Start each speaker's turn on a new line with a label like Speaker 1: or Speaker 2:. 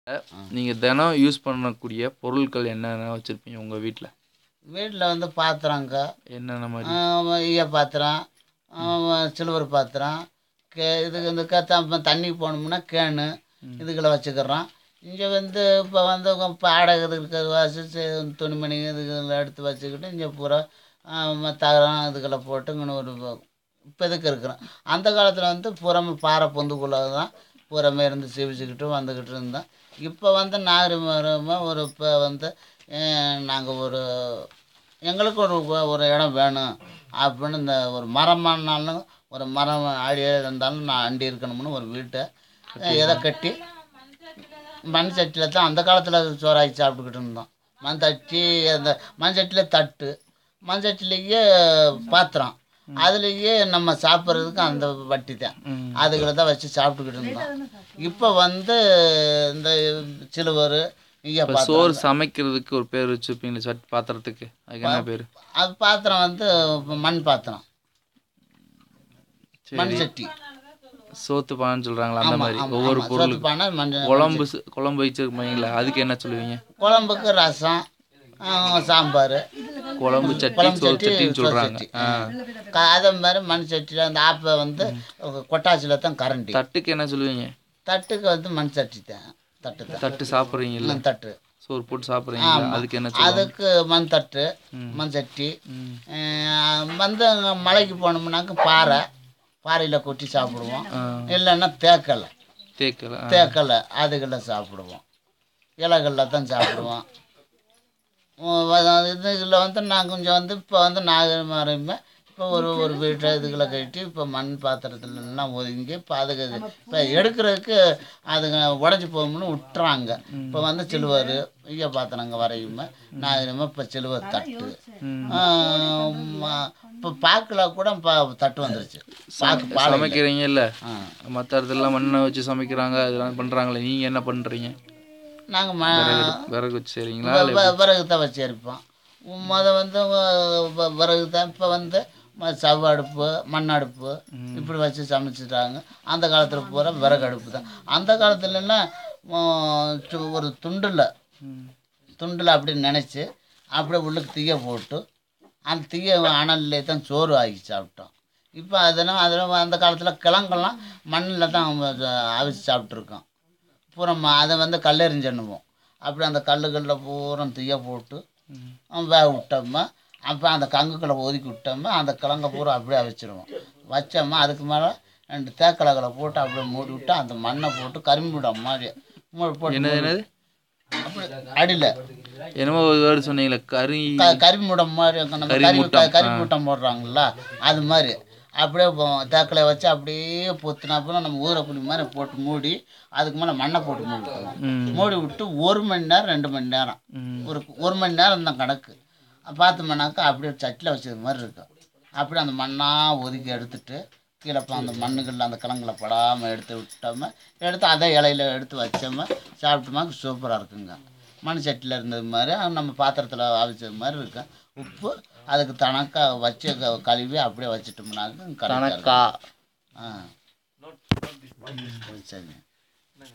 Speaker 1: நீங்கள் தினம் யூஸ் பண்ணக்கூடிய பொருட்கள் என்னென்ன வச்சுருப்பீங்க உங்கள் வீட்டில்
Speaker 2: வீட்டில் வந்து பாத்திரங்க
Speaker 1: என்னென்ன மாதிரி
Speaker 2: ஈய பாத்திரம் ஆஹ் சில்வர் பாத்திரம் கே இதுக்கு இந்த கத்த தண்ணிக்கு போகணும்னா கேனு இதுகளை வச்சுக்கிறோம் இங்கே வந்து இப்போ வந்து பாடை இருக்கிற வாசி துணிமணி இதுகளை எடுத்து வச்சுக்கிட்டு இங்கே பூரா ஆஹ் தகரம் இதுகளை போட்டு இங்கே ஒரு இப்போதைக்கு இருக்கிறோம் அந்த காலத்தில் வந்து பூராமே பாறை பொந்துக்குள்ளே தான் பூராமே இருந்து சீவிச்சுக்கிட்டு வந்துக்கிட்டு இருந்தோம் இப்போ வந்து நாகரிகமாக ஒரு இப்போ வந்து நாங்கள் ஒரு எங்களுக்கு ஒரு வ- ஒரு இடம் வேணும் அப்படின்னு இந்த ஒரு மரமானாலும் ஒரு மரம் அடி இருந்தாலும் நான் அண்டி இருக்கணும்னு ஒரு வீட்டை அஹ், எதை கட்டி மண் சட்டியில் தான் அந்த காலத்தில் சோறாக்கி சாப்பிட்டுக்கிட்டு இருந்தோம் மண் தட்டி அந்த மண் சட்டியில் தட்டு மண் சட்டிலேயே பாத்திரம் அதுலேயே நம்ம சாப்பிட்றதுக்கு அந்த வட்டி தான்
Speaker 1: ம்.
Speaker 2: அதுகளை தான் வச்சு சாப்பிட்டுக்கிட்டு இருந்தோம் இப்போ வந்து இந்த சிலுவர் இங்கே
Speaker 1: இப்போ சோறு சமைக்கிறதுக்கு ஒரு பேர் வச்சுருப்பீங்களே சட் பாத்திரத்துக்கு அதுக்கு என்ன பேர்
Speaker 2: அது பாத்திரம் வந்து மண் பாத்திரம் மண்
Speaker 1: சரி
Speaker 2: சட்டி
Speaker 1: சோத்து பானைன்னு சொல்கிறாங்களா அந்த
Speaker 2: ஆமா,
Speaker 1: மாதிரி
Speaker 2: ஆமா,
Speaker 1: ஒவ்வொரு
Speaker 2: ஆமா.
Speaker 1: பொருளுக்கு
Speaker 2: சோத்து பானை, மஞ்சள்
Speaker 1: குழம்பு ச- குழம்பு வச்சுருப்பீங்களா அதுக்கு என்ன சொல்லுவீங்க
Speaker 2: குழம்புக்கு ரசம் ஆ, சாம்பார்
Speaker 1: குழம்பு சட்டி
Speaker 2: குழம்பு
Speaker 1: சோறு
Speaker 2: சட்டி,
Speaker 1: சட்டின்னு
Speaker 2: சோறு
Speaker 1: சொல்கிறாங்க
Speaker 2: சட்டி.
Speaker 1: ஆ
Speaker 2: க- அதே மாதிரி மண் சட்டியில் அந்த ஆப்பை வந்து கொட்டாச்சியில் தான் கரண்டி
Speaker 1: தட்டுக்கு என்ன சொல்லுவீங்க
Speaker 2: தட்டுக்கு வந்து மண் சட்டி தான் தட்டு தான்
Speaker 1: தட்டு சாப்பிட்றீங்கல்ல
Speaker 2: மண் தட்டு
Speaker 1: சோறு போட்டு சாப்பிட்றீங்களா
Speaker 2: ஆமா.
Speaker 1: அதுக்கு என்ன சொல்லுவாங்க
Speaker 2: அதுக்கு மண் தட்டு மண் சட்டி
Speaker 1: ம்.
Speaker 2: ஆ, வந்து அங்க மலைக்கு போனோம்னாக்க பாறை பாறையில் கொட்டி சாப்பிடுவோம்
Speaker 1: ஆ.
Speaker 2: இல்லைன்னா தேக்கலை
Speaker 1: தேக்கல ஆ.
Speaker 2: தேக்கலை அதுகளை சாப்பிடுவோம் இலைகளில் தான் சாப்பிடுவோம் உம் வ- இதுகளில் வந்து நான் கொஞ்சம் வந்து இப்போ வந்து நாகரிகமாக இப்போ ஒரு ஒரு வீட்டை இதுகளை கட்டி இப்போ மண் பாத்திரத்துல எல்லாம் ஒதுங்கி இப்போ அதுக்கு இப்போ எடுக்கிறதுக்கு அதுங்க உடஞ்சி போகும்னு விட்டுறாங்க இப்போ வந்து சிலுவர் ஈய பாத்திரங்க வரையுமே நாகரிகமாக இப்போ சிலுவர் தட்டு
Speaker 1: ம்.
Speaker 2: இப்போ பாக்கில் கூட இப்போ தட்டு வந்துருச்சு பாக்கு பாலை
Speaker 1: சமைக்கிறீங்கல்ல
Speaker 2: ஆ
Speaker 1: மற்ற இடத்துலலாம் மண்ணை வச்சு சமைக்கிறாங்க அதெல்லாம் பண்ணுறாங்களே நீங்கள் என்ன பண்ணுறீங்க
Speaker 2: நாங்கள் ம
Speaker 1: விறகு வச்சு செய்கிறீங்களா
Speaker 2: வ- வ- விறகு தான் வச்சு எரிப்போம் முத வந்து வ- வ- விறகு தான் இப்போ வந்து ம- சவ அடுப்பு மண் அடுப்பு இப்படி வச்சு சமைச்சிட்டாங்க அந்த காலத்தில் பூரா விறகு அடுப்பு தான் அந்த காலத்துலலாம் ம், து- ஒரு துண்டில்
Speaker 1: ம்.
Speaker 2: துண்டில் அப்படி நினச்சி அப்படியே உள்ளுக்கு தீய போட்டு அந்த தீய அனல்லே தான் சோறு ஆக்கி சாப்பிட்டோம் இப்போ அதெல்லாம் அதில் அந்த காலத்தில் கிழங்கெல்லாம் மண்ணில் தான் அவிச்சு சாப்பிட்ருக்கோம் பூரா ம- அதை வந்து கல்லெறிஞ்சண்ணுவோம் அப்படி அந்த கல்லுகளில் பூரா தீய போட்டு அஹ் வேக விட்டோம்மா அப்போ அந்த கங்குக்களை ஒதுக்கி விட்டோம்மா அந்த கிழங்க பூரா அப்படியே அவிச்சிருவோம் வச்சோம்மா அதுக்கு மேலே ரெண்டு தேக்கலகளை போட்டு அப்படியே மூடி விட்டு அந்த மண்ணை போட்டு கரும்பிடம் மாதிரி மூடி போட்டு
Speaker 1: என்னது என்னது
Speaker 2: அப்படி அடியில்
Speaker 1: என்னமோ ஒரு வேர்டு சொன்னீங்களே கறி
Speaker 2: க கரிமுடம் மாதிரி இருக்கும். நம்ம கறி
Speaker 1: கரிமுட்டம்,
Speaker 2: கரிமுட்டம் போடுறாங்கல்ல அது மாதிரி அப்படியே போ- தேக்கலை வச்சு அப்படியே பொத்துனாப்புல நம்ம ஊறக்குடி மாதிரி போட்டு மூடி அதுக்கு மேலே மண்ணை போட்டு மூடி விட்டுருவோம்.
Speaker 1: ம்.
Speaker 2: மூடி விட்டு ஒரு மணி நேரம் ரெண்டு மணி நேரம்
Speaker 1: ம்.
Speaker 2: ஒரு ஒரு மணி நேரம் தான் கணக்கு பார்த்தோம்னாக்கா அப்படியே சட்டியில் வச்சது மாதிரி இருக்கும் அப்படியே அந்த மண்ணாக ஒதுக்கி எடுத்துட்டு கீழே பா- அந்த மண்ணுகளில் அந்த கிழங்குல படாமல் எடுத்து விட்டோம எடுத்து அதே இலையில எடுத்து வச்சோம சாப்பிட்டோமா சூப்பராக இருக்குங்க மண் சட்டியில் இருந்தது மாதிரி அது நம்ம பாத்திரத்தில் அவிச்சது மாதிரி இருக்கும் உப்பு அதுக்கு தனக்கா வச்சு க- கழுவி அப்படியே வச்சிட்டோம்னாக்க கரெக்டாக
Speaker 1: கணக்கா
Speaker 2: ஆ சரி